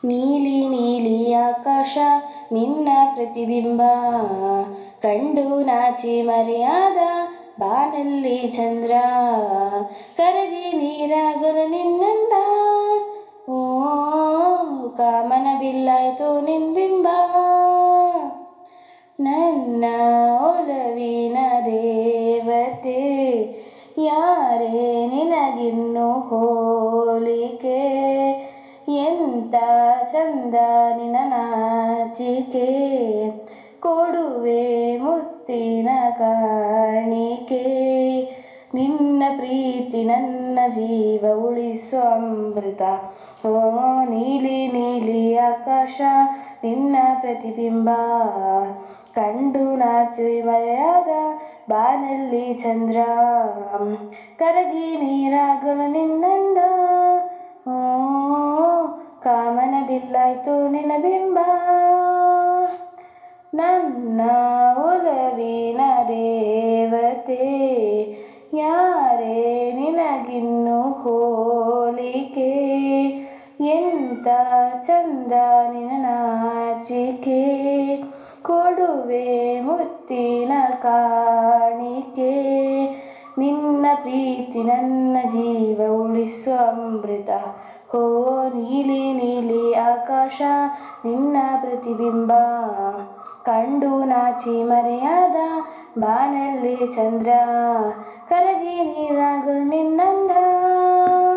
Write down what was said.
ನೀಲಿ ನೀಲಿ ಆಕಾಶ ನಿನ್ನ ಪ್ರತಿಬಿಂಬ ಕಂಡು ನಾಚಿ ಮರೆಯಾದ ಬಾನಲ್ಲಿ ಚಂದ್ರ ಕರಗಿ ನೀರಾಗಲು ನಿನ್ನಂದ ಓ ಕಾಮನ ಬಿಲ್ಲಾಯ್ತು ನಿನ್ಬಿಂಬ ನನ್ನ ಒಲವಿನ ದೇವತೆ ಯಾರೇ ನಿನಗಿನ್ನು ಹೋಲಿಕೆ ಎಂತ ಚಂದ ನಿನ ನಾಚಿಕೆ ಕೊಡುವೆ ಮುತ್ತಿನ ಕಾಣಿಕೆ ನಿನ್ನ ಪ್ರೀತಿ ನನ್ನ ಜೀವ ಉಳಿಸೋ ಅಮೃತ ಓ ನೀಲಿ ನೀಲಿ ಆಕಾಶ ನಿನ್ನ ಪ್ರತಿಬಿಂಬ ಕಂಡು ನಾಚಿ ಮರೆಯಾದ ಬಾನಲ್ಲಿ ಚಂದ್ರ ಕರಗಿ ನೀರಾಗಲು ನಿನ್ನಂದ ಓ ಕಾಮನ ಬಿಲ್ಲಾಯ್ತು ನಿನ್ನ ಬಿಂಬ ನನ್ನ ಒಲವಿನ ದೇವತೆ ಯಾರೇ ನಿನಗಿನ್ನು ಹೋಲಿಕೆ ಎಂತ ಚಂದ ನಿನ ನಾಚಿಕೆ ಕೊಡುವೆ ಮುತ್ತಿನ ಕಾಣಿಕೆ ನಿನ್ನ ಪ್ರೀತಿ ನನ್ನ ಜೀವ ಉಳಿಸೋ ಅಮೃತ ಹೋ ನೀಲಿ ನೀಲಿ ಆಕಾಶ ನಿನ್ನ ಪ್ರತಿಬಿಂಬ ಕಂಡು ನಾಚಿ ಮರೆಯಾದ ಬಾನಲ್ಲಿ ಚಂದ್ರ ಕರಗಿ ನೀರಾಗಲು ನಿನ್ನಂದ